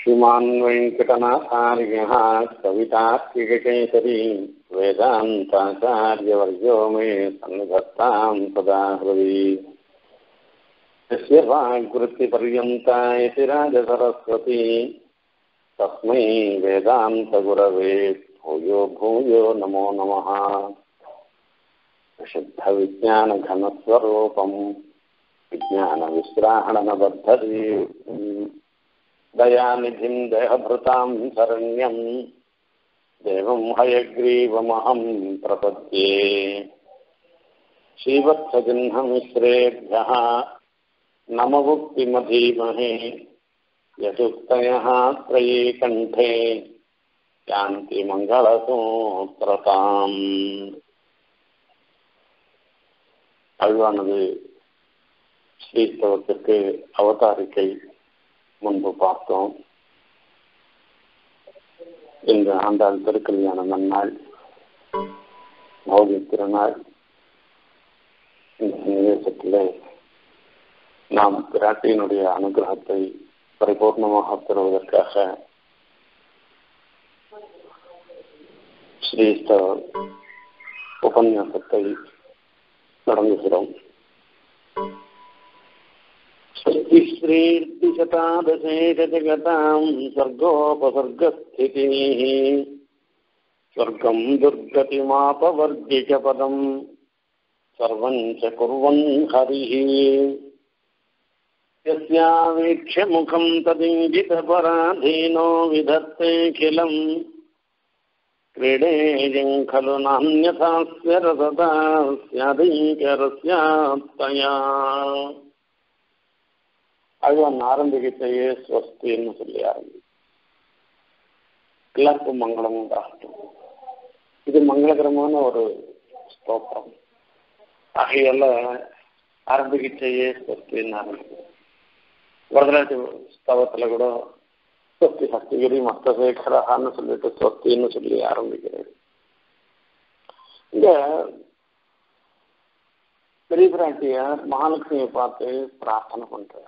श्रीमान् वेङ्कटनाथार्यः कवितार्किककेसरी वेदान्ताचार्यवर्यो मे सन्निधत्तां सदा हृदि यस्य वाग्वृत्तिपर्यन्ता इति राजसरस्वती तस्मै वेदान्तगुरवे भूयो भूयो नमो नमः शुद्धविज्ञानघनस्वरूपम् विज्ञानविश्राहणनबद्धरी दयानिधिं देहभृतां शरण्यं देवं हयग्रीवमहं प्रपद्ये श्रीवत्सजिह्नमिश्रेभ्यः नमवुक्तिमधीमहे यदुक्तयः त्रये कण्ठे यान्ति மங்களசூத்திரதாம் அழ்வானது ஸ்ரீஸ்தவத்திற்கு அவதாரிக்கை முன்பு பார்த்தோம் இந்த ஆண்டாள் திருக்கல்யாண நன்னாள் நவமி திருநாள் இந்த நிகழ்ச்சத்தில் நாம் பிராட்டியினுடைய அனுகிரகத்தை பரிபூர்ணமாக பெறுவதற்காக ஸ்ரீஸ்தவ உபன்யாசத்தை தொடங்குகிறோம் स्वस्तिश्रीर्दिशतादशेषजगतां सर्गोपसर्गस्थितिः स्वर्गं दुर्गतिमापवर्गिकपदं सर्वं च कुर्वन् हरिः यस्यावीक्ष्य मुखं तदिङ्गितपराधीनो विधत्तेऽखिलम् क्रीडेयं खलु नान्यथास्य रसदा स्यादैकरस्यात्तया அழ்வன் ஆரம்பிக்கத்தையே ஸ்வஸ்தின்னு சொல்லி ஆரம்பி எல்லாருக்கும் மங்களம் உண்டாகட்டும் இது மங்களகரமான ஒரு ஸ்தோத்திரம் ஆகையால ஆரம்பிக்கத்தையே ஸ்வஸ்தின்னு ஆரம்பிக்கும் வரதராஜ ஸ்தவத்தில் கூட ஸ்வஸ்தி சக்திகிரி மஸ்தசேகரஹான்னு சொல்லிட்டு ஸ்வஸ்தின்னு சொல்லி ஆரம்பிக்கிறது இங்க பெரிய பிராட்டியார் மகாலட்சுமியை பார்த்து பிரார்த்தனை பண்றார்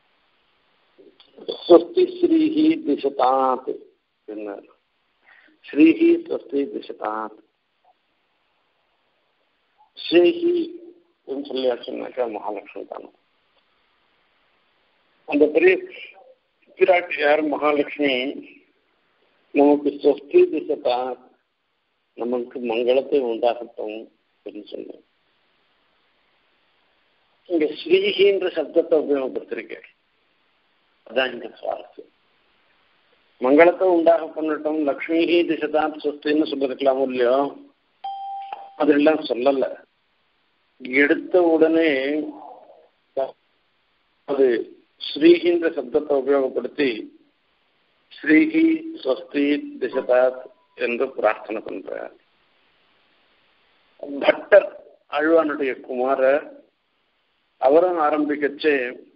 ஸ்வஸ்தி ஸ்ரீஹி திசதாத் என்னார் ஸ்ரீஹி ஸ்வஸ்தி திசதாத் ஸ்ரீஹி சொல்லியாச்சுன்னாக்கா மகாலட்சுமி தானே அந்த பெரிய பிராட்டியார் மகாலட்சுமி நமக்கு ஸ்வஸ்தி திசதாத் நமக்கு மங்களத்தை உண்டாகட்டும் அப்படின்னு சொன்னேன் இங்க ஸ்ரீஹின்ற சப்தத்தை உபயோகப்படுத்திருக்கேன் அதான் இந்த சுவாரஸ்யம் மங்களத்தை உண்டாக பண்ணட்டும் லக்ஷ்மி திசதாத் சொத்துன்னு சொல்லிருக்கலாம் இல்லையோ அதெல்லாம் சொல்லல எடுத்த உடனே அது ஸ்ரீஹின்ற சப்தத்தை உபயோகப்படுத்தி ஸ்ரீஹி ஸ்வஸ்தி திசதாத் என்று பிரார்த்தனை பண்றார் பட்டர் அழ்வானுடைய குமாரர் அவரும் ஆரம்பிக்கச்சே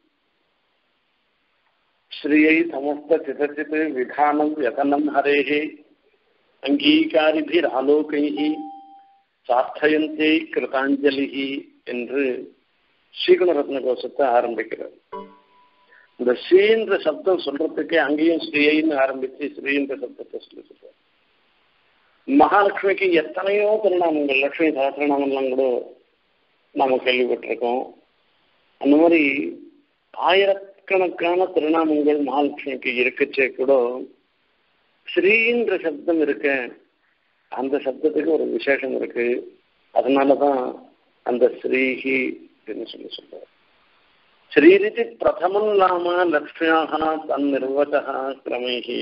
ஸ்ரீயை சமஸ்த சிதச்சித் விதானம் யதனம் ஹரேஹே அங்கீகாரிபிர் ஆலோகைஹி சார்த்தயந்தே கிருதாஞ்சலி என்று ஸ்ரீகுணரத்ன கோஷத்தை ஆரம்பிக்கிறார் இந்த ஸ்ரீன்ற சப்தம் சொல்றதுக்கே அங்கேயும் ஸ்ரீயைன்னு ஆரம்பிச்சு ஸ்ரீன்ற சப்தத்தை சொல்லி சொல்றார் மகாலட்சுமிக்கு எத்தனையோ திருநாமங்கள் லட்சுமி சகசிரநாமம்லாம் கூட நாம கேள்விப்பட்டிருக்கோம் அந்த மாதிரி ஆயிரக்கணக்கான திருநாமங்கள் மகாலட்சுமிக்கு இருக்கச்சே கூட ஸ்ரீன்ற சப்தம் இருக்க அந்த சப்தத்துக்கு ஒரு விசேஷம் இருக்கு அதனாலதான் அந்த ஸ்ரீஹி அப்படின்னு சொல்லி சொல்றாரு ஸ்ரீரிதி பிரதமம் நாம லக்ஷ்மியாக தன் நிர்வச்சா கிரமேகி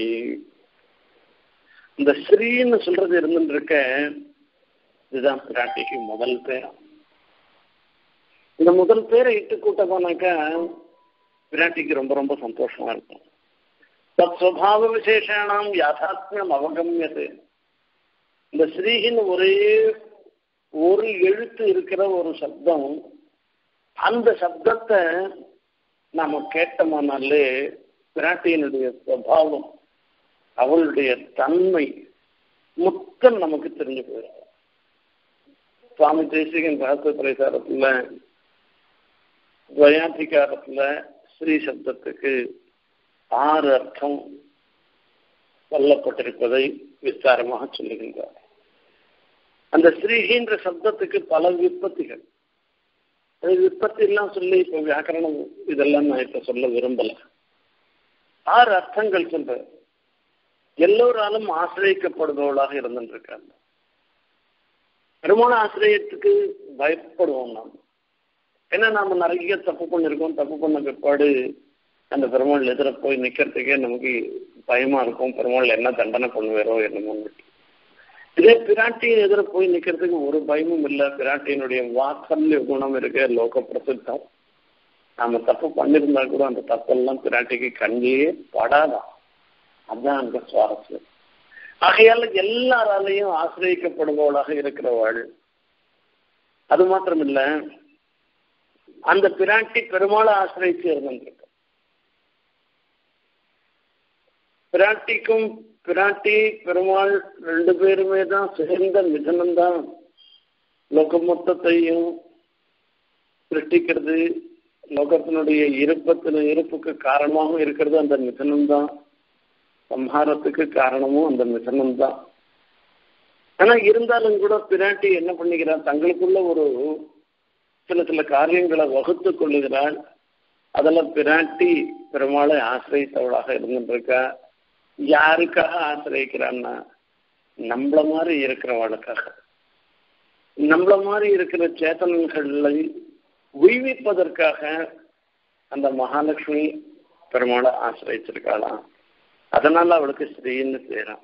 இந்த ஸ்ரீன்னு சொல்றது இருந்துட்டு இருக்க இதுதான் பிராட்டிக்கு முதல் பேர் இந்த முதல் பேரை இட்டு கூட்ட போனாக்கா விராட்டிக்கு ரொம்ப ரொம்ப சந்தோஷமா இருக்கும் தத் சுவாவ விசேஷானாம் யாதாத்மியம் அவகமியது இந்த ஸ்ரீகின் ஒரே ஒரு எழுத்து இருக்கிற ஒரு சப்தம் அந்த சப்தத்தை நாம கேட்டோமானாலே பிராட்டியினுடைய சுவாவம் அவளுடைய தன்மை மொத்தம் நமக்கு தெரிஞ்சு போயிடும் சுவாமி தேசிகன் ரகசிய பிரசாரத்துல துவயாதிகாரத்துல ஸ்ரீ சப்தத்துக்கு ஆறு அர்த்தம் சொல்லப்பட்டிருப்பதை விஸ்தாரமாக சொல்லுகின்றார் அந்த ஸ்ரீகின்ற சப்தத்துக்கு பல விற்பத்திகள் அது விற்பத்தி எல்லாம் சொல்லி இப்போ வியாக்கரணம் இதெல்லாம் நான் இப்ப சொல்ல விரும்பல ஆறு அர்த்தங்கள் சொல்ற எல்லோராலும் ஆசிரியக்கப்படுபவளாக இருந்துருக்காங்க பெருமான ஆசிரியத்துக்கு பயப்படுவோம் நாம் ஏன்னா நாம நிறைய தப்பு பண்ணிருக்கோம் தப்பு பண்ண பிற்பாடு அந்த பெருமாள் எதிர போய் நிக்கிறதுக்கே நமக்கு பயமா இருக்கும் பெருமாள் என்ன தண்டனை பண்ணுவாரோ என்னமோ இதே பிராட்டியின் எதிர போய் நிக்கிறதுக்கு ஒரு பயமும் இல்லை பிராட்டியினுடைய வாக்கல்ய குணம் இருக்க லோக பிரசித்தம் நாம தப்பு பண்ணிருந்தா கூட அந்த தப்பெல்லாம் பிராட்டிக்கு கண்ணிலேயே படாதான் அதுதான் அந்த சுவாரஸ்யம் ஆகையால எல்லாராலையும் ஆசிரியக்கப்படுபவளாக இருக்கிறவள் அது மாத்திரம் இல்ல அந்த பிராட்டி பெருமாளை ஆசிரியச்சு இருந்திருக்கு பிராட்டிக்கும் பிராட்டி பெருமாள் ரெண்டு பேருமே தான் சேர்ந்த மிதனம் தான் லோக மொத்தத்தையும் சிருஷ்டிக்கிறது லோகத்தினுடைய இருப்பத்தின் இருப்புக்கு காரணமாகவும் இருக்கிறது அந்த மிதனம் தான் சம்ஹாரத்துக்கு காரணமும் அந்த மிதனம் தான் ஆனா இருந்தாலும் கூட பிராட்டி என்ன பண்ணிக்கிறார் தங்களுக்குள்ள ஒரு சில சில காரியங்களை வகுத்து கொள்ளுகிறாள் அதெல்லாம் பிராட்டி பெருமாளை ஆசிரியத்தவளாக இருந்துருக்கா யாருக்காக ஆசிரியக்கிறான்னா நம்மள மாதிரி இருக்கிறவளுக்காக நம்மள மாதிரி இருக்கிற சேத்தனங்களை உய்விப்பதற்காக அந்த மகாலட்சுமி பெருமாளை ஆசிரியச்சிருக்காளாம் அதனால அவளுக்கு ஸ்ரீன்னு பேரான்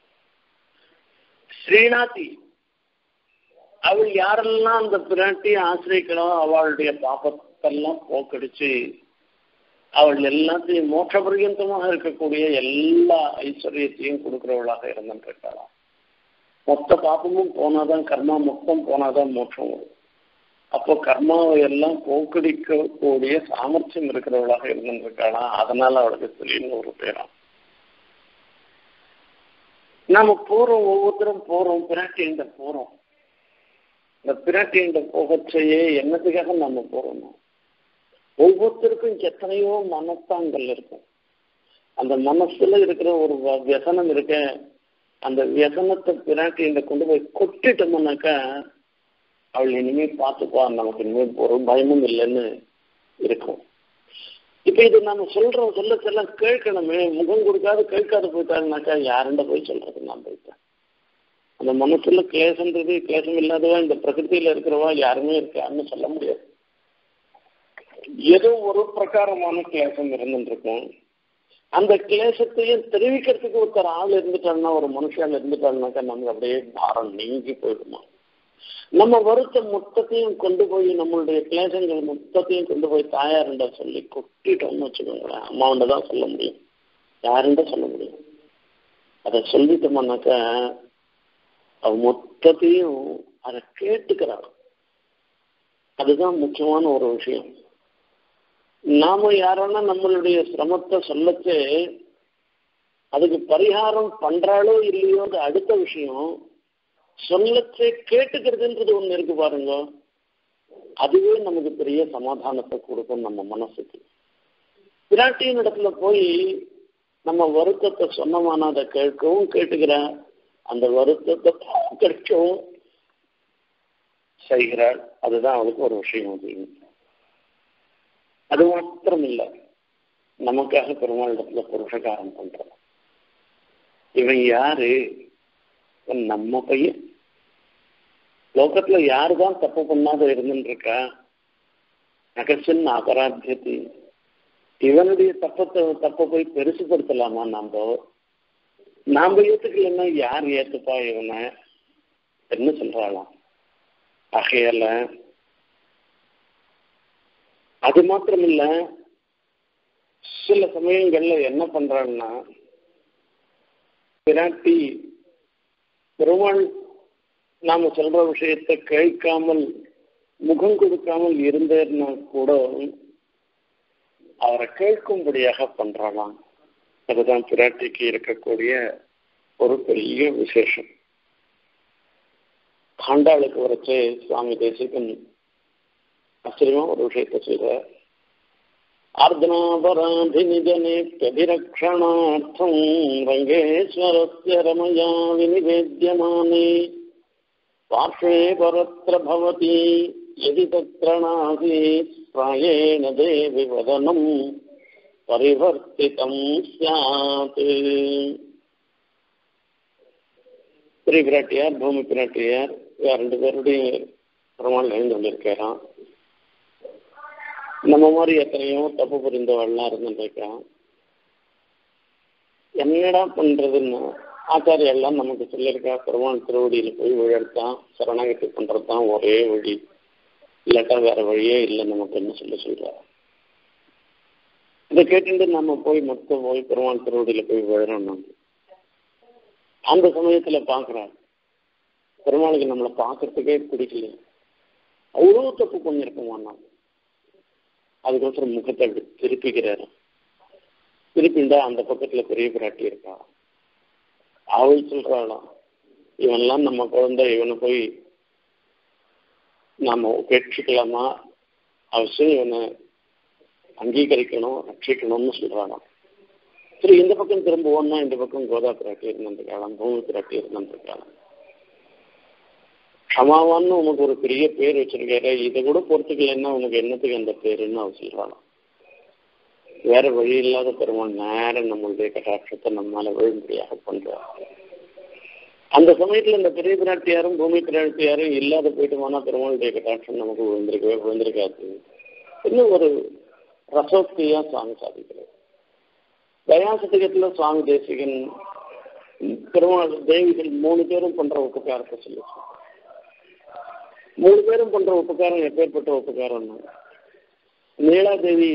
ஸ்ரீநாதி அவள் யாரெல்லாம் அந்த பிராட்டியை ஆசிரியக்கிறோம் அவளுடைய பாப்பத்தெல்லாம் போக்கடிச்சு அவள் எல்லாத்தையும் மோட்ச பரியந்தமாக இருக்கக்கூடிய எல்லா ஐஸ்வர்யத்தையும் கொடுக்கிறவளாக இருந்திருக்காளாம் மொத்த பாப்பமும் போனாதான் கர்மா மொத்தம் போனாதான் மோட்சம் வரும் அப்போ கர்மாவை எல்லாம் போக்கடிக்கக்கூடிய சாமர்த்தியம் இருக்கிறவளாக இருந்திருக்காளாம் அதனால அவளுக்கு ஸ்ரீன்னு ஒரு பேராம் நாம போறோம் ஒவ்வொருத்தரும் போறோம் பிராட்டியிட்ட போறோம் இந்த பிராட்டியிட்ட போகச்சையே என்னத்துக்காக நம்ம போறோம் ஒவ்வொருத்தருக்கும் எத்தனையோ மனத்தாங்கள் இருக்கும் அந்த மனசுல இருக்கிற ஒரு வியசனம் இருக்க அந்த வியசனத்தை பிராட்டியிட்ட கொண்டு போய் கொட்டிட்டோம்னாக்கா அவள் இனிமே பார்த்துப்பா நமக்கு இனிமேல் ஒரு பயமும் இல்லைன்னு இருக்கும் இப்ப இது நம்ம சொல்றோம் சொல்ல சொல்ல கேட்கணுமே முகம் கொடுக்காது கேட்காது போயிட்டாங்கனாக்கா யாருண்ட போய் சொல்றது நான் போயிட்டேன் அந்த மனசுல கிளேசன்றது கிளேசம் இல்லாதவா இந்த பிரகிருதியில இருக்கிறவா யாருமே இருக்கான்னு சொல்ல முடியாது ஏதோ ஒரு பிரகாரமான கிளேசம் இருந்துருக்கும் அந்த கிளேசத்தையும் தெரிவிக்கிறதுக்கு ஒருத்தர் ஆள் இருந்துட்டாங்கன்னா ஒரு மனுஷால் இருந்துட்டாங்கனாக்கா நமக்கு அப்படியே பாரம் நீங்கி போயிடுமா நம்ம வருத்தம் மொத்தத்தையும் கொண்டு போய் நம்மளுடைய கிளேசங்கள் மொத்தத்தையும் கொண்டு போய் தாயாருண்ட சொல்லி கொட்டிட்டோம்னு வச்சுக்கோங்களேன் அம்மாவுண்ட தான் சொல்ல முடியும் யாருண்ட சொல்ல முடியும் அதை சொல்லிட்டோம்னாக்கா அவ மொத்தத்தையும் அதை கேட்டுக்கிறாள் அதுதான் முக்கியமான ஒரு விஷயம் நாம யாரோன்னா நம்மளுடைய சிரமத்தை சொல்லச்சு அதுக்கு பரிகாரம் பண்றாளோ இல்லையோ அது அடுத்த விஷயம் சொல்லச்சே கேட்டுக்கிறதுன்றது ஒண்ணு இருக்கு பாருங்க அதுவே நமக்கு பெரிய சமாதானத்தை கொடுக்கும் நம்ம மனசுக்கு பிராட்டியின் இடத்துல போய் நம்ம வருத்தத்தை சொன்னமான அதை கேட்கவும் கேட்டுக்கிறேன் அந்த வருத்தத்தை கிடைக்கவும் செய்கிறாள் அதுதான் அவளுக்கு ஒரு விஷயம் அப்படின்னு அது மாத்திரம் இல்லை நமக்காக பெருமாள் இடத்துல புருஷகாரம் பண்றோம் இவன் யாரு நம்ம பையன் லோகத்துல யாருதான் தப்பு பண்ணாத இருந்துட்டு இருக்கா நகசின் அபராத்தியத்தி இவனுடைய தப்பத்தை தப்பை போய் பெருசுப்படுத்தலாமா நாம நாம ஏத்துக்கலன்னா யார் ஏத்துப்பா இவனை என்ன சொல்றாளாம் ஆகையால அது மாத்திரம் இல்ல சில சமயங்கள்ல என்ன பண்றான்னா பிராட்டி பெருமாள் நாம சொல்ற விஷயத்தை கேட்காமல் முகம் கொடுக்காமல் இருந்தேன்னா கூட அவரை கேட்கும்படியாக பண்றாளாம் அதுதான் பிராட்டிக்கு இருக்கக்கூடிய ஒரு பெரிய விசேஷம் காண்டாளுக்கு வரைச்சே சுவாமி தேசிகன் ஆச்சரியமா ஒரு விஷயத்த செய்த अर्धनापराधिनिजनेत्यभिरक्षणार्थम् रङ्गेश्वरस्य रमया विनिवेद्यमाने पार्श्वे परत्र भवति यदि तत्र नासीत् प्रायेण देवि वदनम् परिवर्तितं स्यात् ஸ்ரீ பிராட்டியார் பூமி பிராட்டியார் இவ ரெண்டு பேருடைய பெருமாள் எழுந்து கொண்டிருக்கிறான் நம்ம மாதிரி எத்தனையோ தப்பு புரிந்தவள்லாம் இருந்துருக்கான் என்னடா பண்றதுன்னா ஆச்சாரியா எல்லாம் நமக்கு சொல்லியிருக்கா பெருமாள் திருவடியில போய் விழத்தான் சரணாகதி பண்றதுதான் ஒரே வழி இல்லாட்டா வேற வழியே இல்லை நமக்கு என்ன சொல்லி சொல்றா இதை கேட்டுட்டு நம்ம போய் மொத்தம் போய் பெருமாள் திருவடியில போய் விழுறோம் நம்ம அந்த சமயத்துல பாக்குறாரு பெருமாளுக்கு நம்மளை பார்க்கறதுக்கே பிடிக்கல அவ்வளோ தப்பு பண்ணியிருக்கோம் நான் அதுக்கோசரம் முகத்தை அப்படி திருப்பிக்கிறாரு திருப்பிண்டா அந்த பக்கத்துல பெரிய பிராட்டி இருக்கா அவள் சொல்றாளாம் இவன்லாம் நம்ம குழந்தை இவனை போய் நாம கேட்சிக்கலாமா அவசியம் இவனை அங்கீகரிக்கணும் ரட்சிக்கணும்னு சொல்றாளாம் சரி இந்த பக்கம் திரும்புவோம்னா இந்த பக்கம் கோதா பிராட்டி இருந்திருக்காளாம் பூமி பிராட்டி இருந்திருக்காளாம் க்ஷமாவான்னு உனக்கு ஒரு பெரிய பேர் வச்சிருக்காரு இதை கூட பொறுத்துக்கலைன்னா உனக்கு என்னத்துக்கு அந்த பேருன்னு அவ சொல்றாளாம் வேற வழி இல்லாத பெருமாள் நேரம் நம்மளுடைய கட்டாட்சத்தை நம்மால விழும்படியாக பண்றார் அந்த சமயத்துல இந்த பெரிய பிராட்டியாரும் பூமி பிராட்டியாரும் இல்லாத போயிட்டோம்னா பெருமாளுடைய கட்டாட்சம் நமக்கு விழுந்திருக்கவே விழுந்திருக்காது இன்னும் ஒரு ரசோக்தியா சுவாமி சாதிக்கிறது தயாசதகத்துல சுவாமி தேசிகன் பெருமாள் தேவிகள் மூணு பேரும் பண்ற உபகாரத்தை சொல்லி மூணு பேரும் பண்ற உபகாரம் எப்பேற்பட்ட உபகாரம்னா நீலாதேவி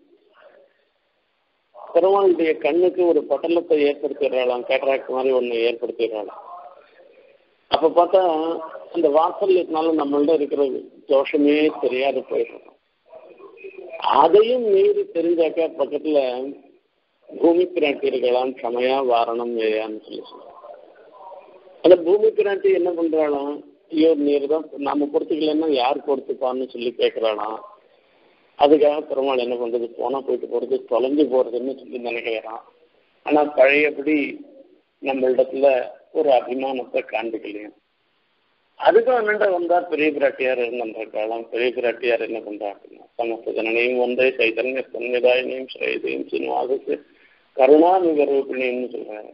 பெருமாளுடைய கண்ணுக்கு ஒரு பட்டலத்தை ஏற்படுத்திடுறாளாம் கேட்ராக்ட் மாதிரி ஒண்ணு ஏற்படுத்திடுறாளாம் அப்ப பார்த்தா அந்த வாத்சல்யத்தினால நம்மள்ட இருக்கிற தோஷமே தெரியாது போயிடுறோம் அதையும் மீறி தெரிஞ்சாக்கா பக்கத்துல பூமி பிராட்டி இருக்கலாம் சமயா வாரணம் ஏயான்னு சொல்லி சொல்றாங்க அந்த பூமி பிராட்டி என்ன பண்றாளாம் ஐயோ நீர் தான் நாம பொறுத்துக்கலன்னா யார் பொறுத்துப்பான்னு சொல்லி கேட்கிறாளாம் அதுக்காக பெருமாள் என்ன பண்றது போனா போயிட்டு போறது தொலைஞ்சு போறதுன்னு சொல்லி நினைக்கிறான் ஆனா பழையபடி நம்ம இடத்துல ஒரு அபிமானத்தை காண்பிக்கலையும் அதுக்கும் என்னண்ட வந்தா பெரிய பிராட்டியார் இருந்திருக்காளாம் பெரிய பிராட்டியார் என்ன பண்றாங்கன்னா சமஸ்த ஜனனையும் வந்தே சைதன்ய சன்னிதாயினியும் ஸ்ரீதையும் சீனிவாசத்து கருணாமிக ரூபிணின்னு சொல்றாங்க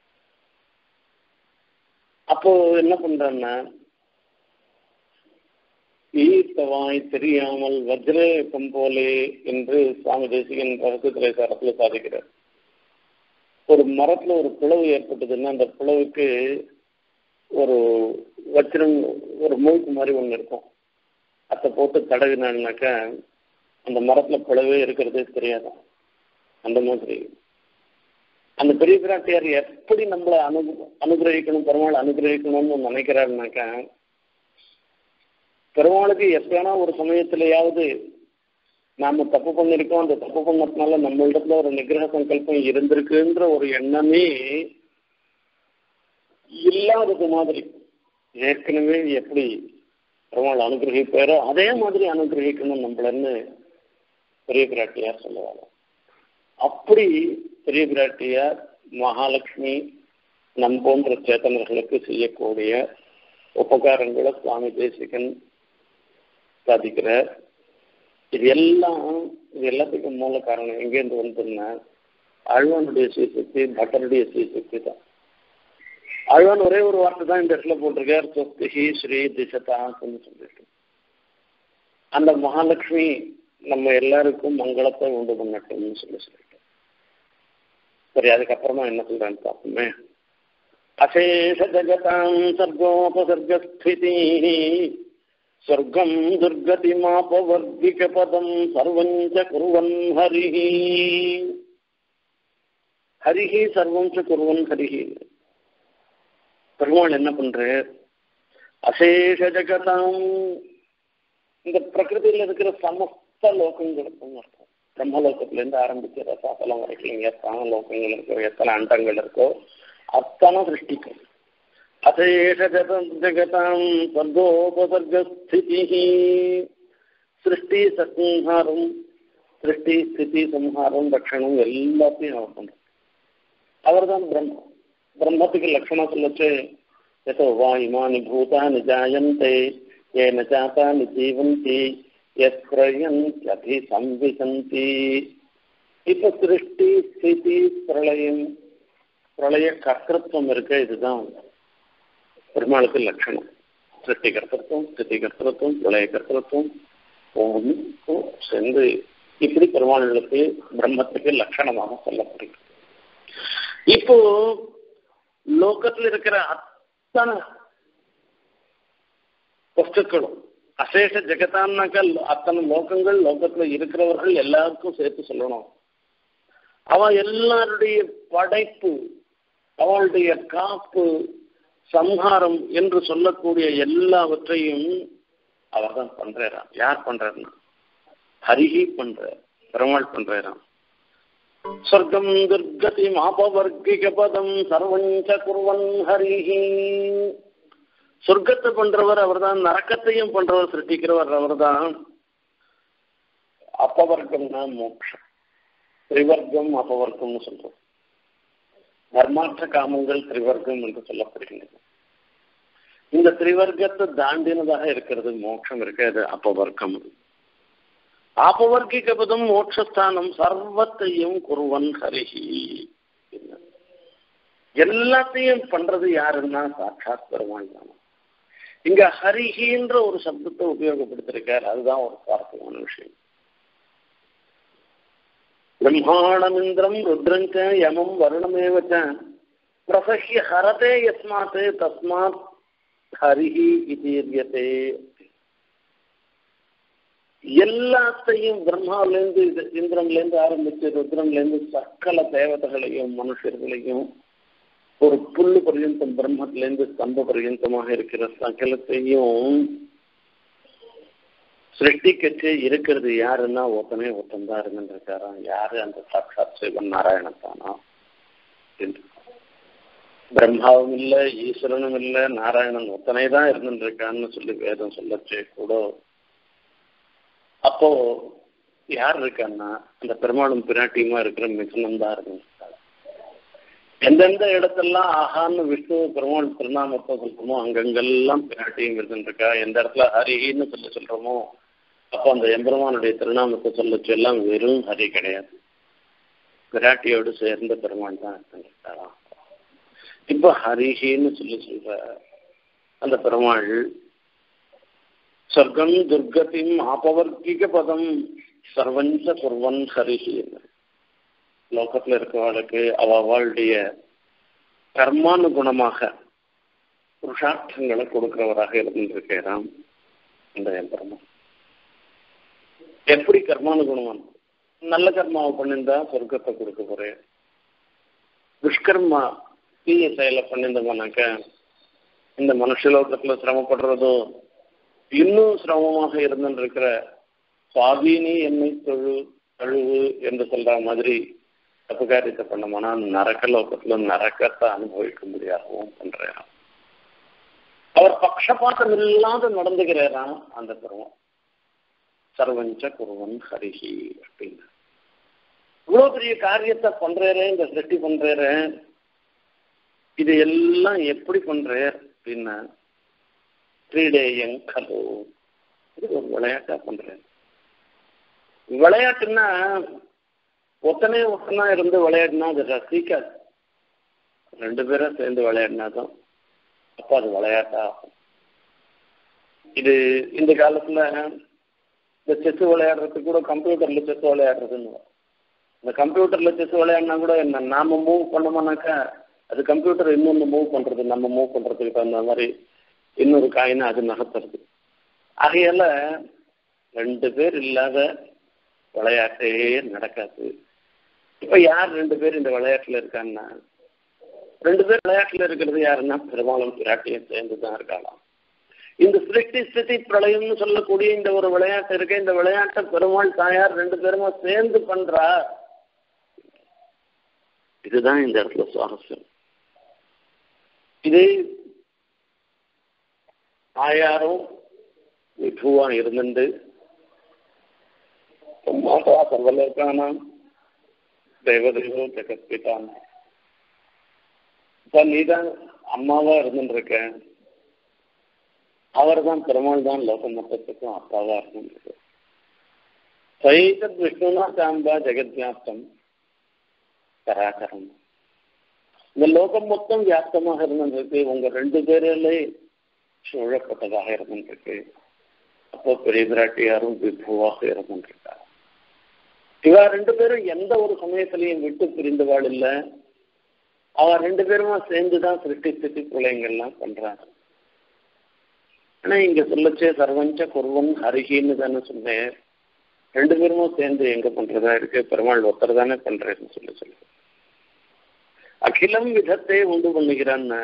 அப்போ என்ன பண்றான்னா ஈர்த்தவாய் தெரியாமல் வஜ்ரேகம் போலே என்று சுவாமி தேசிகன் ரகசிய திரைசாரத்துல சாதிக்கிறார் ஒரு மரத்துல ஒரு பிளவு ஏற்பட்டதுன்னா அந்த பிளவுக்கு ஒரு வச்சிரம் ஒரு மூக்கு மாதிரி ஒன்று இருக்கும் அதை போட்டு தடவினான்னாக்கா அந்த மரத்துல பிளவே இருக்கிறதே தெரியாது அந்த மாதிரி அந்த பெரிய பிராட்டியார் எப்படி நம்மளை அனு அனுகிரகிக்கணும் பெருமாள் அனுகிரகிக்கணும்னு நினைக்கிறாருனாக்கா பெருமாளுக்கு எப்பயானா ஒரு சமயத்திலேயாவது நாம தப்பு பண்ணிருக்கோம் அந்த தப்பு பண்ணதுனால நம்ம இடத்துல ஒரு நிகிரக சங்கல்பம் இருந்திருக்குன்ற ஒரு எண்ணமே இல்லாதது மாதிரி ஏற்கனவே எப்படி பெருமாள் அனுகிரகிப்பாரோ அதே மாதிரி அனுகிரகிக்கணும் நம்மளன்னு பெரிய பிராட்டியார் சொல்லுவாங்க அப்படி பெரிய பிராட்டியார் மகாலட்சுமி நம் போன்ற சேத்தனர்களுக்கு செய்யக்கூடிய உபகாரங்களை சுவாமி தேசிகன் சாதிக்கிறார் இது எல்லாம் இது எல்லாத்துக்கும் மூல காரணம் எங்கேருந்து வந்ததுன்னா ஆழ்வானுடைய ஸ்ரீசக்தி பட்டருடைய ஸ்ரீசக்தி தான் ஆழ்வான் ஒரே ஒரு வார்த்தை தான் இந்த இடத்துல போட்டிருக்கார் சொஸ்திஹி ஸ்ரீ திசதான்னு சொல்லிட்டு அந்த மகாலட்சுமி நம்ம எல்லாருக்கும் மங்களத்தை உண்டு பண்ணட்டும்னு சொல்லி சொல்லிட்டு சரி அதுக்கப்புறமா என்ன சொல்றான்னு பார்ப்போமே அசேஷ ஜகதாம் சர்கோபசர்கஸ்திதி ஸ்வர்க்கம் துர்கதிமாபவர்த்திக பதம் சர்வம் ச குருவன் ஹரிஹி ஹரிஹி சர்வம் ச குருவன் ஹரிஹி பெருமாள் என்ன பண்ற அசேஷ ஜகதாம் இந்த பிரகிருதியில் இருக்கிற சமஸ்த லோகங்களுக்கும் இருக்கும் பிரம்மலோகத்துல இருந்து ஆரம்பிச்சு ரசாசலம் வரைக்கும் இங்க எத்தனை லோகங்கள் இருக்கோ எத்தனை அண்டங்கள் இருக்கோ அத்தனை சிருஷ்டிக்கும் அசேஷ ஜகதாம் சர்கோபசர்கஸ்திதி சிருஷ்டி சம்ஹாரம் சிருஷ்டி ஸ்திதி சம்ஹாரம் ரட்சணம் எல்லாத்தையும் அவர் பண்றார் அவர் தான் பிரம்மம் பிரம்மத்துக்கு லட்சணம் சொல்லச்சு எதோ வா இமானி பூதானி ஜாயந்தே ஏன ஜாத்தானி ஜீவந்தி எஸ்பிரயந்தி சம்விசந்தி இப்ப சிருஷ்டி ஸ்திதி பிரளயம் பிரளய கர்த்தத்துவம் இருக்க இதுதான் பெருமாளுக்கு லட்சணம் சிருஷ்டி கர்த்தத்துவம் ஸ்திதி கர்த்தத்துவம் பிரளய கர்த்தத்துவம் ஒவ்வொன்றும் சேர்ந்து இப்படி பெருமாளுக்கு பிரம்மத்துக்கு லட்சணமாக சொல்லப்படுகிறது இப்போ லோகத்தில் இருக்கிற அத்தனை வஸ்துக்களும் அசேஷ ஜெகத்தான்னாக்க அத்தனை லோகங்கள் லோகத்துல இருக்கிறவர்கள் எல்லாருக்கும் சேர்த்து சொல்லணும் அவ எல்லாருடைய படைப்பு அவளுடைய காப்பு சம்ஹாரம் என்று சொல்லக்கூடிய எல்லாவற்றையும் அவர் தான் பண்றாராம் யார் பண்றாருன்னா ஹரிஹி பண்ற பெருமாள் பண்றாராம் சொர்க்கம் துர்கதி மாபவர்க்கிக பதம் சர்வஞ்ச குர்வன் ஹரிஹி சொர்க்கத்தை பண்றவர் அவர்தான் நரக்கத்தையும் பண்றவர் சிருஷ்டிக்கிறவர் அவர்தான் அப்பவர்க்கம்னா மோட்சம் திரிவர்க்கம் அப்பவர்க்கம்னு சொல்றோம் தர்மாற்ற காமங்கள் திரிவர்க்கம் என்று சொல்லப்படுகின்றது இந்த திரிவர்க்கத்தை தாண்டினதாக இருக்கிறது மோட்சம் இருக்கிறது அப்பவர்க்கம் ஆபவர்க்கிக பதம் மோட்சஸ்தானம் சர்வத்தையும் குருவன் ஹரிஹி எல்லாத்தையும் பண்றது யாருன்னா சாட்சாத் பெருமாள் தான் இங்க ஹரிஹின்ற ஒரு சப்தத்தை உபயோகப்படுத்திருக்கார் அதுதான் ஒரு சுவாரஸ்யமான விஷயம் பிரம்மாணமிந்திரம் ருத்ரஞ்ச யமம் வருணமேவச்ச பிரசஹ்ய ஹரதே யஸ்மாத் தஸ்மாத் ஹரிஹி இதீரியதே எல்லாத்தையும் பிரம்மாவிலேருந்து இந்திரன்லேருந்து ஆரம்பிச்சு ருத்ரன்லேருந்து சக்கல தேவதைகளையும் மனுஷர்களையும் ஒரு புல்லு பர்யந்தம் பிரம்மத்திலேருந்து ஸ்தம்ப பர்யந்தமாக இருக்கிற சகலத்தையும் சிருஷ்டிக்கச்சே இருக்கிறது யாருன்னா ஒருத்தனே ஒருத்தன் தான் இருந்துருக்காராம் யாரு அந்த சாட்சாத் சிவன் நாராயணன் தானா என்று பிரம்மாவும் இல்லை ஈஸ்வரனும் இல்லை நாராயணன் ஒத்தனை தான் இருந்துருக்கான்னு சொல்லி வேதம் சொல்லச்சே கூட அப்போ யார் இருக்கான்னா அந்த பெருமாளும் பிராட்டியுமா இருக்கிற மிதுனம் தான் இருந்திருக்காங்க எந்தெந்த இடத்தெல்லாம் ஆஹான்னு விஷ்ணு பெருமாள் திருநாமத்தை சொல்றோமோ அங்கங்கெல்லாம் பிராட்டியும் இருந்துருக்கா எந்த இடத்துல ஹரின்னு சொல்லி சொல்றோமோ அப்போ அந்த எம்பெருமானுடைய திருநாமத்தை சொல்லச்சு எல்லாம் வெறும் ஹரி கிடையாது பிராட்டியோடு சேர்ந்த பெருமாள் தான் இருந்துருக்காராம் இப்போ ஹரிஹின்னு சொல்லி சொல்ற அந்த பெருமாள் சொர்க்கம் துர்கத்தின் ஆபவர்க்கிக பதம் சர்வஞ்ச குர்வன் ஹரிஹி லோகத்தில் இருக்கிறவளுக்கு அவளுடைய கர்மானுகுணமாக புருஷார்த்தங்களை கொடுக்கிறவராக இருந்திருக்கிறான் இந்த எம்பெருமான் எப்படி கர்மானுகுணம் நல்ல கர்மாவை பண்ணியிருந்தா சொர்க்கத்தை கொடுக்க போறேன் துஷ்கர்மா தீய செயலை பண்ணியிருந்தோம்னாக்க இந்த மனுஷலோகத்துல சிரமப்படுறதோ இன்னும் சிரமமாக இருந்துருக்கிற சுவாதீனி என்னை தொழு தழுவு என்று சொல்ற மாதிரி தப்பு காரியத்தை பண்ணோம்னா நரக்க லோகத்துல நரக்கத்தை அனுபவிக்க முடியாகவும் பண்றான் அவர் பக்ஷபாத்தம் இல்லாத நடந்துகிறாராம் அந்த பெருமான் சர்வஞ்ச குருவன் ஹரிஹி அப்படின்னு இவ்வளவு பெரிய காரியத்தை பண்றாரு இந்த சிருஷ்டி பண்றாரு இது எல்லாம் எப்படி பண்றார் அப்படின்னா கிரீடேயங் கலோ இது ஒரு விளையாட்டா பண்றாரு விளையாட்டுன்னா ஒத்தனே ஒத்தனா இருந்து விளையாடினா அது ரசிக்காது ரெண்டு பேரும் சேர்ந்து விளையாடினா தான் அப்போ அது விளையாட்டா ஆகும் இது இந்த காலத்துல இந்த செஸ் விளையாடுறதுக்கு கூட கம்ப்யூட்டர்ல செஸ் விளையாடுறதுன்னு இந்த கம்ப்யூட்டர்ல செஸ் விளையாடினா கூட என்ன நாம மூவ் பண்ணோம்னாக்கா அது கம்ப்யூட்டர் இன்னொன்று மூவ் பண்றது நம்ம மூவ் பண்றதுக்கு தகுந்த மாதிரி இன்னொரு காயினை அது நகர்த்துறது ஆகையால ரெண்டு பேர் இல்லாத விளையாட்டே நடக்காது இப்ப யார் ரெண்டு பேர் இந்த விளையாட்டுல இருக்காங்கன்னா ரெண்டு பேர் விளையாட்டுல இருக்கிறது யாருன்னா பெரும்பாலும் பிராட்டியும் சேர்ந்து தான் இருக்கலாம் இந்த சிருஷ்டி ஸ்திதி பிரளயம்னு சொல்லக்கூடிய இந்த ஒரு விளையாட்டு இருக்கு இந்த விளையாட்டை பெருமாள் தாயார் ரெண்டு பேருமா சேர்ந்து பண்றா இதுதான் இந்த இடத்துல சுவாரஸ்யம் இது தாயாரும் விபுவா இருந்துட்டு மாதா சர்வலோகானாம் தேவதேவோ ஜெகத்பிதான் இப்ப நீதான் அம்மாவா இருந்துருக்க அவர் தான் பெருமாள் தான் லோக மொத்தத்துக்கும் அப்பாவா இருந்துருக்கு சைதத் விஷ்ணுனா சாம்பா ஜெகத்வியாப்தம் கராகரம் இந்த லோகம் மொத்தம் வியாப்தமாக இருந்திருக்கு உங்க ரெண்டு பேரிலே சூழப்பட்டதாக இருந்திருக்கு அப்போ பெரிய பிராட்டியாரும் விபுவாக இருந்திருக்கார் இவா ரெண்டு பேரும் எந்த ஒரு சமயத்திலையும் விட்டு பிரிந்தவாள் இல்லை அவ ரெண்டு பேருமா சேர்ந்துதான் சிருஷ்டி ஸ்திதி பிள்ளைங்கள்லாம் பண்றாங்க ஆனா இங்க சொல்லச்சே சர்வஞ்ச குருவன் ஹரிகின்னு தானே சொன்னேன் ரெண்டு பேருமா சேர்ந்து எங்க பண்றதா இருக்கு பெருமாள் ஒருத்தர் தானே பண்றேன்னு சொல்லி சொல்லு அகிலம் விதத்தை உண்டு பண்ணுகிறான்னு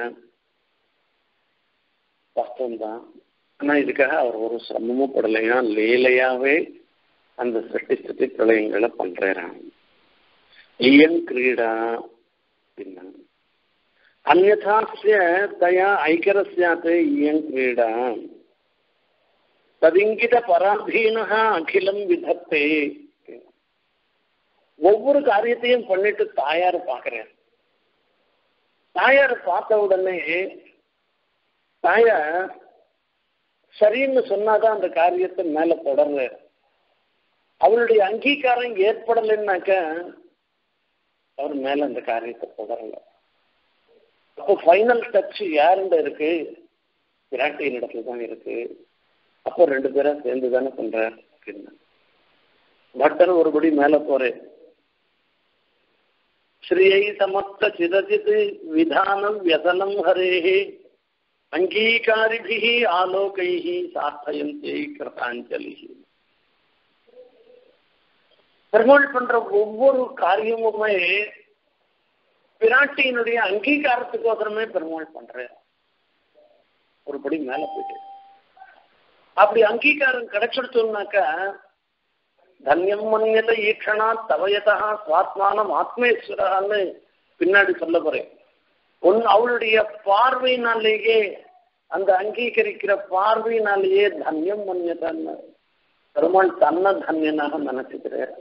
கஷ்டம்தான் ஆனா இதுக்காக அவர் ஒரு சிரமமும் படலையா லீலையாவே அந்த சிருஷ்டி ஸ்திதி பிரளயங்களை பண்றாராம் இயன் கிரீடா அப்படின்னா அந்நாசிய தயா ஐக்கரஸ்யாத் இயன் கிரீடா ததிங்கித பராதீன அகிலம் விதத்தே ஒவ்வொரு காரியத்தையும் பண்ணிட்டு தாயார் பாக்குறேன் தாயார் பார்த்த உடனே தாயார் சரின்னு சொன்னாதான் அந்த காரியத்தை மேல தொடர்ற அவருடைய அங்கீகாரம் ஏற்படலைன்னாக்க அவர் மேல அந்த காரியத்தை தொடரல அப்போ ஃபைனல் டச் யாருண்ட இருக்கு விராட்டியின் இடத்துல தான் இருக்கு அப்போ ரெண்டு பேரும் சேர்ந்து தானே பண்ற அப்படின்னு பட்டர் ஒருபடி மேல போறேன் ஸ்ரீயை சமஸ்த சிதஜித் விதானம் வியசனம் ஹரேஹே அங்கீகாரிபிகி ஆலோகைஹி சார்த்தயந்தே கிருதாஞ்சலி பெருமாள் பண்ற ஒவ்வொரு காரியமுமே பிராட்டியினுடைய அங்கீகாரத்துக்கோசரமே பெருமாள் பண்ற ஒருபடி மேல போயிட்டு அப்படி அங்கீகாரம் கிடைச்சிடுச்சோம்னாக்கா தன்யம் மன்யத ஈக்ஷணா தவயதா சுவாத்மானம் ஆத்மேஸ்வரான்னு பின்னாடி சொல்ல போறேன் ஒன்னு அவளுடைய பார்வையினாலேயே அந்த அங்கீகரிக்கிற பார்வையினாலேயே தன்யம் மன்யதான்னு பெருமாள் தன்னை தன்யனாக நினைச்சுக்கிறார்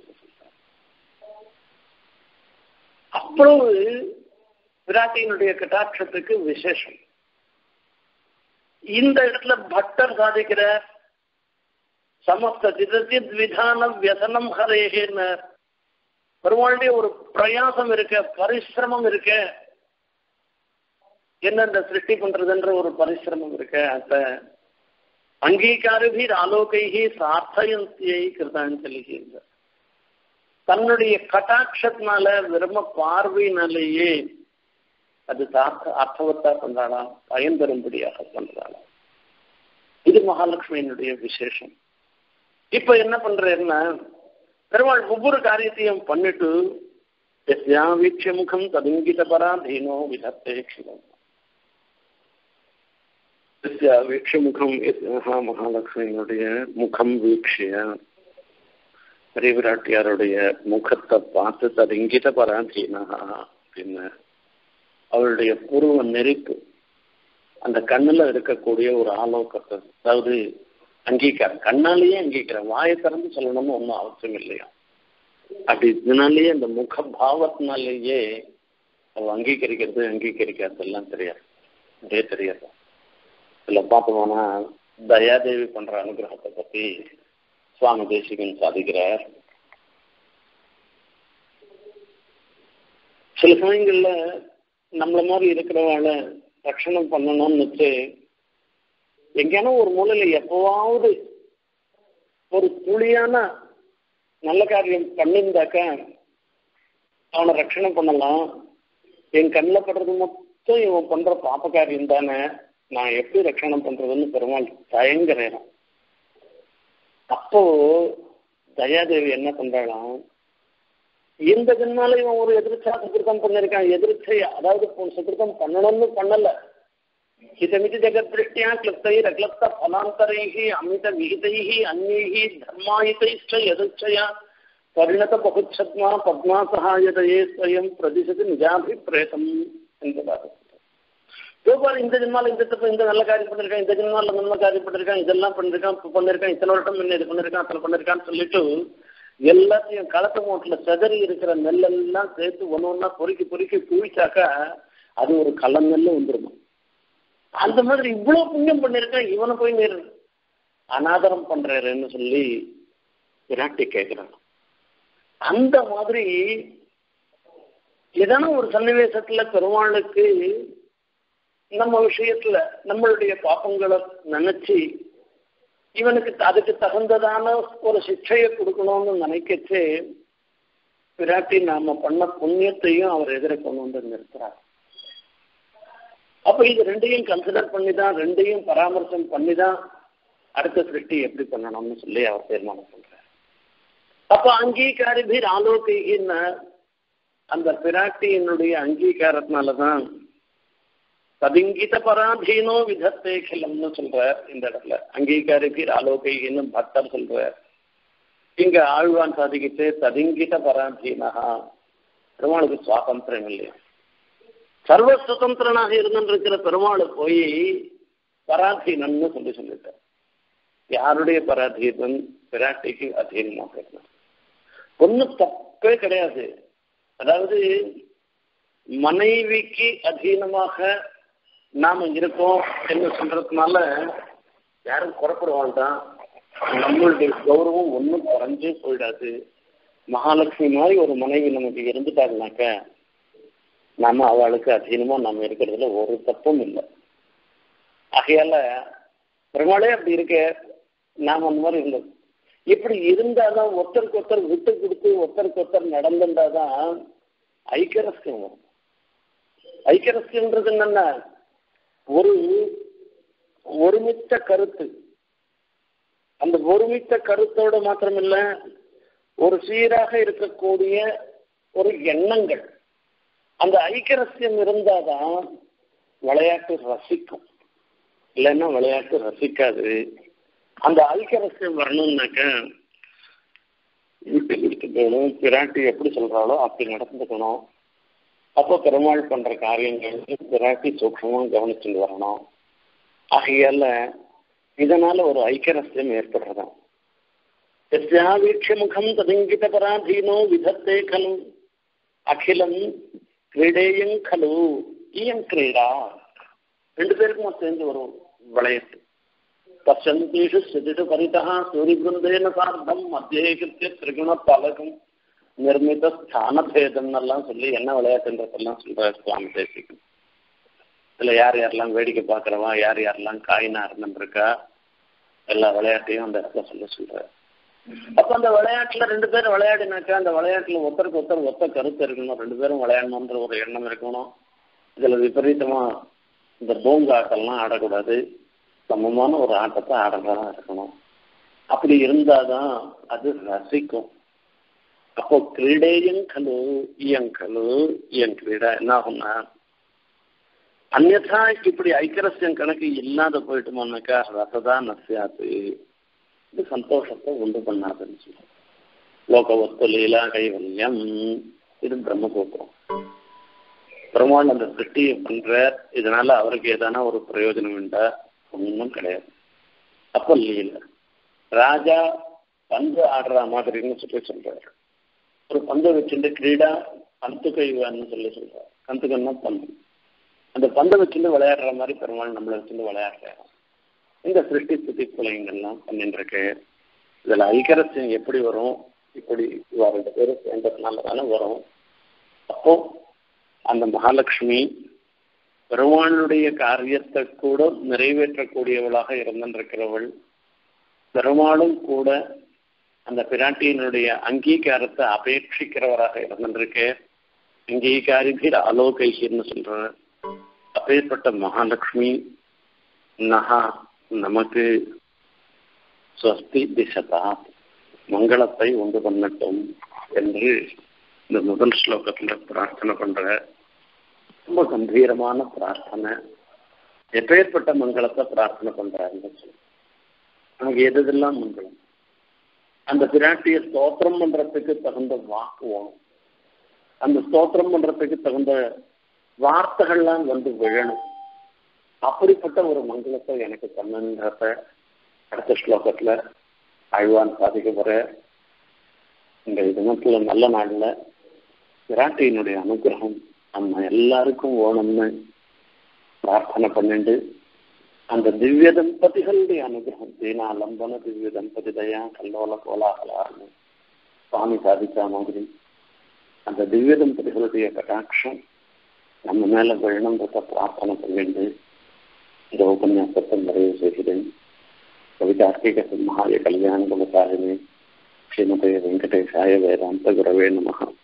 அவ்வளவு பிராட்டியினுடைய கட்டாட்சத்துக்கு விசேஷம் இந்த இடத்துல பக்தர் சாதிக்கிற சமஸ்த சிதத்தித் விதான வியசனம் ஹரேன்னு பெருமாளுடைய ஒரு பிரயாசம் இருக்க பரிசிரமம் இருக்க என்ன இந்த சிருஷ்டி பண்றதுன்ற ஒரு பரிசிரமம் இருக்க அத அங்கீகாரபீர் ஆலோகைகி சார்த்தயந்தியை கிருதாஞ்சலி தன்னுடைய கட்டாட்சத்தினால விரும்ப பார்வையினாலேயே அது தாக்க அர்த்தவத்தா பண்றாளாம் பயன் பெறும்படியாக பண்றாளாம் இது மகாலட்சுமியினுடைய விசேஷம் இப்ப என்ன பண்றேன்னா பெருமாள் ஒவ்வொரு காரியத்தையும் பண்ணிட்டு எஸ்யா வீட்ச முகம் ததுங்கித பராதீனோ விதத்தே க்ஷிதம் எஸ்யா வீட்ச முகம் எஸ்யா மகாலட்சுமியினுடைய முகம் வீக்ஷிய பெரிய விராட்டியாருடைய முகத்தை பார்த்து ததுங்கித பராதீனா அப்படின்னு அவருடைய புருவ நெருப்பு அந்த கண்ணுல இருக்கக்கூடிய ஒரு ஆலோக்கத்தை அதாவது அங்கீகாரம் கண்ணாலேயே அங்கீகாரம் வாயை திறந்து சொல்லணும்னு ஒன்றும் அவசியம் இல்லையா அப்படி இதனாலேயே அந்த முக பாவத்தினாலேயே அவ அங்கீகரிக்கிறது அங்கீகரிக்கிறது எல்லாம் தெரியாது அப்படியே தெரியாது இதுல பார்த்தோம்னா தயாதேவி பண்ற அனுகிரகத்தை பத்தி சுவாமி தேசிகன் சாதிக்கிறார் சில சமயங்கள்ல நம்மள மாதிரி இருக்கிறவாள ரட்சணம் பண்ணணும்னு வச்சு எங்கேனா ஒரு மூலையில எப்பவாவது ஒரு துளியான நல்ல காரியம் பண்ணியிருந்தாக்க அவனை ரட்சணம் பண்ணலாம் என் கண்ணில் படுறது மொத்தம் இவன் பண்ற பாப்ப காரியம் தானே நான் எப்படி ரட்சணம் பண்றதுன்னு பெருமாள் தயங்குறேன் அப்போ தயாதேவி என்ன பண்றாளாம் இந்த ஜென்மால இவன் ஒரு எதிர்ச்சா சுகிருத்தம் பண்ணிருக்கான் எதிர்ச்சை அதாவது சுகிருத்தம் பண்ணணும்னு பண்ணல हितमिति जगद्दृष्ट्या क्लुप्तैः अक्लप्तफलान्तरैः अमितविहितैः अन्यैः धर्माहितैश्च यदुच्छया परिणतबहुच्छद्मा पद्मासहायतये स्वयं பிரதிசது நிஜாபிப்பிரேதம் என்பதாக யோபால் இந்த ஜென்மால இந்த தப்பு இந்த நல்ல காரியம் பண்ணிருக்கான் இந்த ஜென்மால நல்ல காரியம் பண்ணிருக்கான் இதெல்லாம் பண்ணிருக்கான் இப்போ பண்ணிருக்கான் இத்தனை வருஷம் முன்ன இது பண்ணிருக்கான் அத்தனை பண்ணிருக்கான்னு சொல்லிட்டு எல்லாத்தையும் களத்து மூட்டில் செதறி இருக்கிற நெல்லெல்லாம் சேர்த்து ஒன்று ஒன்றா பொறுக்கி பொறுக்கி குவிச்சாக்கா அது ஒரு கள நெல் வந்துருமா அந்த மாதிரி இவ்வளவு புண்ணியம் பண்ணிருக்கேன் இவனை போய் நீர் அனாதரம் பண்றாருன்னு சொல்லி விராட்டி கேட்கிறாங்க அந்த மாதிரி ஏதான ஒரு சன்னிவேசத்துல பெருமாளுக்கு நம்ம விஷயத்துல நம்மளுடைய பாப்பங்களை நினைச்சு இவனுக்கு அதுக்கு தகுந்ததான ஒரு சிக்ஷையை கொடுக்கணும்னு நினைக்கச்சு விராட்டி நாம பண்ண புண்ணியத்தையும் அவர் எதிர கொண்டு வந்து நிறுத்துறார் அப்ப இது ரெண்டையும் கன்சிடர் பண்ணி தான் ரெண்டையும் பராமர்சம் பண்ணி தான் அடுத்த சிருஷ்டி எப்படி பண்ணணும்னு சொல்லி அவர் தீர்மானம் பண்றார் அப்ப அங்கீகாரிபீர் ஆலோகின்னு அந்த பிராட்டியினுடைய அங்கீகாரத்தினாலதான் ததிங்கித பராதீனோ விதத்தே கிளம்னு சொல்றார் இந்த இடத்துல அங்கீகாரிபீர் ஆலோகின்னு பக்தர் சொல்றார் இங்க ஆழ்வான் சாதிக்கிட்டு ததிங்கித பராதீனஹா பெருமாளுக்கு சுவாதந்திரம் இல்லையா சர்வ சுதந்திரனாக இருந்திருக்கிற பெருமாளை போய் பராதீனம்னு சொல்லி சொல்லிட்டார் யாருடைய பராதீனம் பிராட்டிக்கு அதீனமாக இருந்தார் ஒன்றும் தப்பே கிடையாது அதாவது மனைவிக்கு அதீனமாக நாம இருக்கோம் என்று சொல்றதுனால யாரும் குறப்பட வேண்டாம் நம்மளுடைய கௌரவம் ஒன்றும் குறைஞ்சே போயிடாது மகாலட்சுமி மாதிரி ஒரு மனைவி நமக்கு இருந்துட்டாங்கனாக்க நாம அவளுக்கு அதீனமா நம்ம இருக்கிறதுல ஒரு தப்பும் இல்லை ஆகையால பெருமாளே அப்படி இருக்க நாம அந்த மாதிரி இருந்தோம் இப்படி இருந்தாதான் ஒருத்தருக்கு ஒருத்தர் விட்டு கொடுத்து ஒருத்தருக்கு ஒருத்தர் நடந்திருந்தாதான் ஐக்கியரஸ்யம் வரும் ஐக்கியரஸ்யன்றது என்னன்னா ஒரு ஒருமித்த கருத்து அந்த ஒருமித்த கருத்தோட மாத்திரமில்ல ஒரு சீராக இருக்கக்கூடிய ஒரு எண்ணங்கள் அந்த ஐக்கியரஸ்யம் இருந்தாதான் விளையாட்டு ரசிக்கும் இல்லைன்னா விளையாட்டு ரசிக்காது அந்த ஐக்கியரஸ்யம் வரணும்னாக்க விட்டு கொடுத்து போகணும் பிராட்டி எப்படி சொல்றாளோ அப்படி நடந்துக்கணும் அப்போ பெருமாள் பண்ற காரியங்கள் பிராட்டி சூக்ஷமா கவனிச்சுட்டு வரணும் ஆகையால இதனால ஒரு ஐக்கியரஸ்யம் ஏற்படுறதாம் வீட்சமுகம் ததிங்கித பராதீனோ விதத்தே கலு அகிலம் கிரீடேயம் கலு இயம் கிரீடா ரெண்டு பேருக்கும் சேர்ந்து வரும் விளையாட்டு பசந்தீஷு சிதிஷு பரிதா சூரியபிருந்தேன சார்த்தம் மத்தியே கிருத்திய திரிகுண பலகம் நிர்மித ஸ்தான பேதம் எல்லாம் சொல்லி என்ன விளையாட்டுன்றதெல்லாம் சொல்ற சுவாமி தேசிக்கும் இதுல யார் யாரெல்லாம் வேடிக்கை பார்க்கறவா யார் யாரெல்லாம் காயினா இருந்துருக்கா எல்லா விளையாட்டையும் அந்த இடத்துல சொல்ல சொல்ற அப்ப அந்த விளையாட்டுல ரெண்டு பேரும் விளையாடினாக்கா அந்த விளையாட்டுல ஒருத்தருக்கு ஒருத்தர் ஒத்த கருத்து இருக்கணும் ரெண்டு பேரும் விளையாடணுன்ற ஒரு எண்ணம் இருக்கணும் இதுல விபரீதமா இந்த போங்கு ஆட்டம்லாம் ஆடக்கூடாது சமமான ஒரு ஆட்டத்தை ஆடுறதா இருக்கணும் அப்படி இருந்தாதான் அது ரசிக்கும் அப்போ கிரீடேயும் கலு இயங்கலு இயங் கிரீடா என்ன ஆகும்னா அந்நா இப்படி ஐக்கரஸ்யம் கணக்கு இல்லாத போயிட்டோம்னாக்கா ரசதா நசியாது இது சந்தோஷத்தை உண்டு பண்ணாதுன்னு சொல்லுவோம் லோகவஸ்து லீலா கைவல்யம் இது பிரம்மசூத்திரம் பெருமாள் அந்த சிருஷ்டியை பண்ற இதனால அவருக்கு ஏதான ஒரு பிரயோஜனம் உண்டா ஒன்றும் கிடையாது அப்போ லீல ராஜா பந்து ஆடுற மாதிரின்னு சொல்லி சொல்றாரு ஒரு பந்தை வச்சுட்டு கிரீடா பந்து கைவான்னு சொல்லி சொல்றாரு கந்துக்கன்னா பந்து அந்த பந்தை வச்சுட்டு விளையாடுற மாதிரி பெருமாள் நம்மளை வச்சுட்டு விளையாடுறாரு இந்த சிருஷ்டி ஸ்திதி புலைங்கள்லாம் பண்ணிட்டு இருக்கு இதுல ஐக்கரசியம் எப்படி வரும் இப்படி இவா ரெண்டு பேரும் சேர்ந்ததுனால தானே வரும் அப்போ அந்த மகாலட்சுமி பெருமாளுடைய காரியத்தை கூட நிறைவேற்றக்கூடியவளாக இருந்திருக்கிறவள் பெருமாளும் கூட அந்த பிராட்டியினுடைய அங்கீகாரத்தை அபேட்சிக்கிறவராக இருந்திருக்கு அங்கீகாரிபீர் அலோகைன்னு சொல்ற அப்பேற்பட்ட மகாலட்சுமி நகா நமக்கு ஸ்வஸ்தி திசதா மங்களத்தை உண்டு பண்ணட்டும் என்று இந்த முதல் ஸ்லோகத்துல பிரார்த்தனை பண்ற ரொம்ப கம்பீரமான பிரார்த்தனை எப்பேற்பட்ட மங்களத்தை பிரார்த்தனை பண்றாருன்னு சொல்லி நமக்கு எதெல்லாம் மங்களம் அந்த பிராட்டியை ஸ்தோத்திரம் பண்றதுக்கு தகுந்த வாக்கு வேணும் அந்த ஸ்தோத்திரம் பண்றதுக்கு தகுந்த வார்த்தைகள்லாம் வந்து விழணும் அப்படிப்பட்ட ஒரு மங்களத்தை எனக்கு பண்ணுன்றத அடுத்த ஸ்லோகத்துல ஆழ்வான் சாதிக்க போற இந்த தினத்துல நல்ல நாள்ல விராட்டியினுடைய அனுகிரகம் நம்ம எல்லாருக்கும் ஓணும்னு பிரார்த்தனை பண்ணிட்டு அந்த திவ்ய தம்பதிகளுடைய அனுகிரகம் தீனாலம்பன திவ்ய தம்பதி தயா கல்லோல கோலாகலான்னு சுவாமி சாதிச்சா மாதிரி அந்த திவ்ய தம்பதிகளுடைய கட்டாட்சம் நம்ம மேல விழணுன்றத பிரார்த்தனை பண்ணிட்டு இந்த உபன்யாசத்தை நிறைவு செய்கிறேன் கவிதார்க்கிக சிம்ஹாய கல்யாண குணசாலினி ஸ்ரீமதே வெங்கடேஷாய வேதாந்த குரவே நமகா